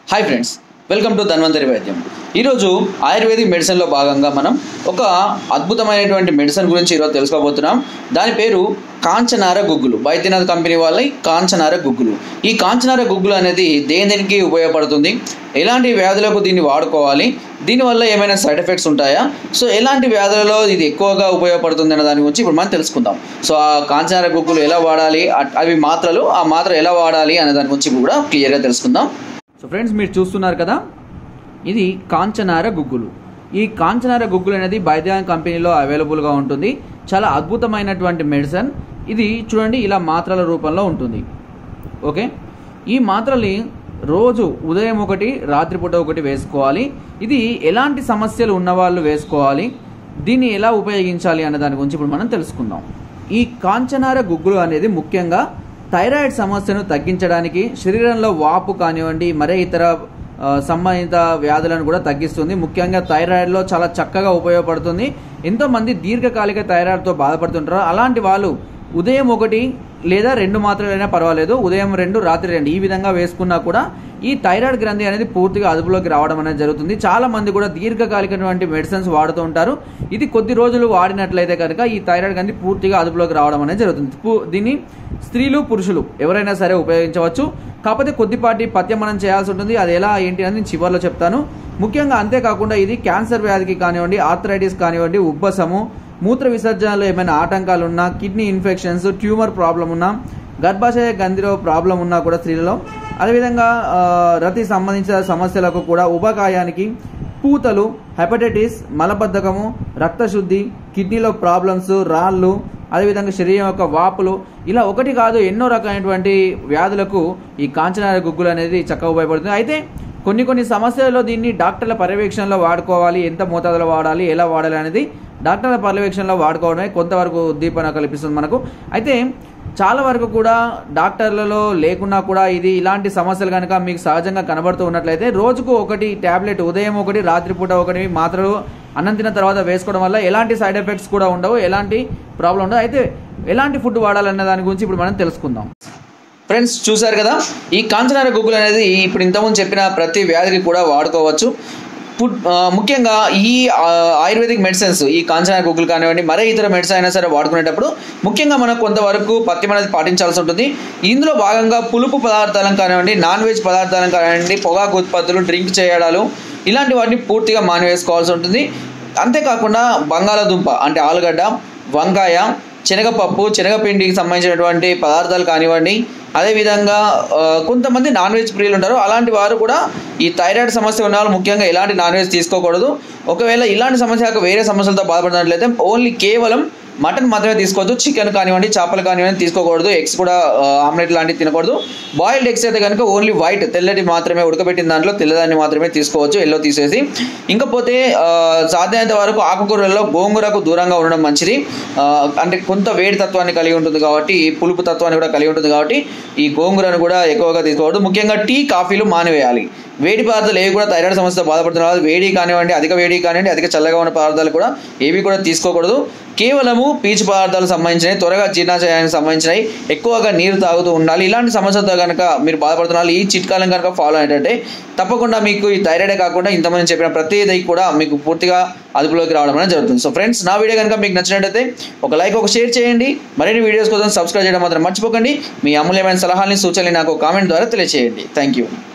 hi friends welcome to Dhanvantari వైద్యం ఈరోజు ayurvedic మెడిసిన్లో భాగంగా మనం ఒక అద్భుతమైనటువంటి మెడిసిన్ గురించి ఈరోజు తెలుసుకోబోతున్నాం దాని పేరు కాంచనార గుగ్గులు బైద్యనాథ్ కంపెనీ వాళ్ళ కాంచనార గుగ్గులు ఈ కాంచనార గుగ్గులు అనేది దేని దేనికి ఉపయోగపడుతుంది ఎలాంటి వ్యాధులకు దీన్ని వాడుకోవాలి దీనివల్ల ఏమైనా సైడ్ ఎఫెక్ట్స్ ఉంటాయా సో ఎలాంటి వ్యాధులలో ఇది ఎక్కువగా ఉపయోగపడుతుంది అనే దాని గురించి ఇప్పుడు మనం తెలుసుకుందాం సో ఆ కాంచనార గుగ్గులు ఎలా వాడాలి అట్- అవి మాత్రలు ఆ మాత్ర ఎలా వాడాలి అనే దాని గురించి కూడా క్లియర్గా తెలుసుకుందాం సో ఫ్రెండ్స్ మీరు చూస్తున్నారు కదా ఇది కాంచనార గుగ్గులు ఈ కాంచనార గుగ్గులు అనేది బైద్యాన్ కంపెనీలో అవైలబుల్గా ఉంటుంది చాలా అద్భుతమైనటువంటి మెడిసిన్ ఇది చూడండి ఇలా మాత్రల రూపంలో ఉంటుంది ఓకే ఈ మాత్రల్ని రోజు ఉదయం ఒకటి రాత్రిపూట ఒకటి వేసుకోవాలి ఇది ఎలాంటి సమస్యలు ఉన్నవాళ్ళు వేసుకోవాలి దీన్ని ఎలా ఉపయోగించాలి అనే దాని గురించి ఇప్పుడు మనం తెలుసుకుందాం ఈ కాంచనార గుగ్గులు అనేది ముఖ్యంగా థైరాయిడ్ సమస్యను తగ్గించడానికి శరీరంలో వాపు కానివ్వండి మరే ఇతర ఆ, సంబంధిత వ్యాధులను కూడా తగ్గిస్తుంది ముఖ్యంగా థైరాయిడ్లో చాలా చక్కగా ఉపయోగపడుతుంది ఎంతోమంది దీర్ఘకాలిక థైరాయిడ్తో బాధపడుతుంటారు అలాంటి వాళ్ళు ఉదయం ఒకటి లేదా రెండు మాత్రలైనా పర్వాలేదు ఉదయం రెండు రాత్రి రెండు ఈ విధంగా వేసుకున్నా కూడా ఈ థైరాయిడ్ గ్రంథి అనేది పూర్తిగా అదుపులోకి రావడం అనేది జరుగుతుంది చాలా మంది కూడా దీర్ఘకాలికటువంటి మెడిసిన్స్ వాడుతూ ఉంటారు ఇది కొద్ది రోజులు వాడినట్లయితే కనుక ఈ థైరాయిడ్ గ్రంథి పూర్తిగా అదుపులోకి రావడం అనేది జరుగుతుంది పు- దీన్ని స్త్రీలు పురుషులు ఎవరైనా సరే ఉపయోగించవచ్చు కాకపోతే కొద్దిపాటి పథ్యమనం చేయాల్సి ఉంటుంది అది ఎలా ఏంటి అని నేను చివరిలో చెప్తాను ముఖ్యంగా అంతేకాకుండా ఇది క్యాన్సర్ వ్యాధికి కానివ్వండి ఆర్థరైటిస్ కానివ్వండి ఉబ్బసము మూత్ర విసర్జనలో ఏమైనా ఆటంకాలు ఉన్నా కిడ్నీ ఇన్ఫెక్షన్స్ ట్యూమర్ ప్రాబ్లం ఉన్నా గర్భాశయ గంధిలో ప్రాబ్లం ఉన్నా కూడా స్త్రీలలో అదేవిధంగా ఆ, రతి సంబంధించిన సమస్యలకు కూడా ఉబకాయానికి పూతలు హెపటైటిస్ మలబద్ధకము రక్తశుద్ధి కిడ్నీలో ప్రాబ్లమ్స్ రాళ్ళు అదేవిధంగా శరీరం యొక్క వాపులు ఇలా ఒకటి కాదు ఎన్నో రకమైనటువంటి వ్యాధులకు ఈ కాంచనార గుగ్గులు అనేది చక్కగా ఉపయోగపడుతుంది అయితే కొన్ని కొన్ని సమస్యలలో దీన్ని డాక్టర్ల పర్యవేక్షణలో వాడుకోవాలి ఎంత మోతాదులో వాడాలి ఎలా వాడాలి అనేది డాక్టర్ల పర్యవేక్షణలో వాడుకోవడమే కొంతవరకు ఉద్దీపన కల్పిస్తుంది మనకు అయితే చాలా వరకు కూడా డాక్టర్లలో లేకున్నా కూడా ఇది ఇలాంటి సమస్యలు కనుక మీకు సహజంగా కనబడుతూ ఉన్నట్లయితే రోజుకు ఒకటి ట్యాబ్లెట్ ఉదయం ఒకటి రాత్రిపూట ఒకటి మాత్రలు అన్నం తిన్న తర్వాత వేసుకోవడం వల్ల ఎలాంటి సైడ్ ఎఫెక్ట్స్ కూడా ఉండవు ఎలాంటి ప్రాబ్లం ఉండదు అయితే ఎలాంటి ఫుడ్ వాడాలన్న దాని గురించి ఇప్పుడు మనం తెలుసుకుందాం ఫ్రెండ్స్ చూశారు కదా ఈ కాంచనార గుగ్గులు అనేది ఇప్పుడు ఇంతకుముందు చెప్పిన ప్రతి వ్యాధికి కూడా వాడుకోవచ్చు ఫుడ్ ఆ, ముఖ్యంగా ఈ ఆ, ఆయుర్వేదిక్ మెడిసిన్స్ ఈ కాంచనార గుగ్గులు కానివ్వండి మరే ఇతర మెడిసిన్ అయినా సరే వాడుకునేటప్పుడు ముఖ్యంగా మనం కొంతవరకు పథ్యం అనేది పాటించాల్సి ఉంటుంది ఇందులో భాగంగా పులుపు పదార్థాలను కానివ్వండి నాన్ వెజ్ పదార్థాలను కానివ్వండి పొగాకు ఉత్పత్తులు డ్రింక్ చేయడాలు ఇలాంటి వాటిని పూర్తిగా మానివేసుకోవాల్సి ఉంటుంది అంతేకాకుండా బంగాళాదుంప అంటే ఆలుగడ్డ వంకాయ శనగపప్పు శనగపిండికి సంబంధించినటువంటి పదార్థాలు కానివ్వండి అదేవిధంగా ఆ, కొంతమంది నాన్ వెజ్ ప్రియులు ఉంటారు అలాంటి వారు కూడా ఈ థైరాయిడ్ సమస్య ఉన్న వాళ్ళు ముఖ్యంగా ఎలాంటి నాన్ వెజ్ తీసుకోకూడదు ఒకవేళ ఇలాంటి సమస్య కాక వేరే సమస్యలతో బాధపడినట్లయితే ఓన్లీ కేవలం మటన్ మాత్రమే తీసుకోవద్దు చికెన్ కానివ్వండి చేపలు కానివ్వండి తీసుకోకూడదు ఎగ్స్ కూడా ఆ, ఆమ్లెట్ లాంటివి తినకూడదు బాయిల్డ్ ఎగ్స్ అయితే కనుక ఓన్లీ వైట్ తెల్లటి మాత్రమే ఉడకబెట్టిన దాంట్లో తెల్లదాన్ని మాత్రమే తీసుకోవచ్చు ఎల్లో తీసేసి ఇంకపోతే ఆ, సాధ్యమైనంత వరకు ఆకుకూరల్లో గోంగూరకు దూరంగా ఉండడం మంచిది ఆ, అంటే కొంత వేడి తత్వాన్ని కలిగి ఉంటుంది కాబట్టి పులుపు తత్వాన్ని కూడా కలిగి ఉంటుంది కాబట్టి ఈ గోంగూరను కూడా ఎక్కువగా తీసుకోవద్దు ముఖ్యంగా టీ కాఫీలు మానివేయాలి వేడి పదార్థాలు ఏవి కూడా థైరాయిడ్ సమస్యతో బాధపడుతున్న వాళ్ళు వేడి కానివ్వండి అధిక వేడి కానివ్వండి అధిక చల్లగా ఉన్న పదార్థాలు కూడా ఏవి కూడా తీసుకోకూడదు కేవలము పీచు పదార్థాలకు సంబంధించినవి త్వరగా జీర్ణాశయానికి సంబంధించినవి ఎక్కువగా నీరు తాగుతూ ఉండాలి ఇలాంటి సమస్యలతో కనుక మీరు బాధపడుతున్న వాళ్ళు ఈ చిట్కాలను కనుక ఫాలో అయ్యేటట్టే తప్పకుండా మీకు ఈ థైరాయిడే కాకుండా ఇంతమంది చెప్పిన ప్రతిదీ కూడా మీకు పూర్తిగా అదుపులోకి రావడం అనేది జరుగుతుంది సో ఫ్రెండ్స్ నా వీడియో కనుక మీకు నచ్చినట్టయితే ఒక లైక్ ఒక షేర్ చేయండి మరిన్ని వీడియోస్ కోసం సబ్స్క్రైబ్ చేయడం మాత్రం మర్చిపోకండి మీ అమూల్యమైన సలహాలని సూచనలు నాకు కామెంట్ ద్వారా తెలియజేయండి థ్యాంక్ యూ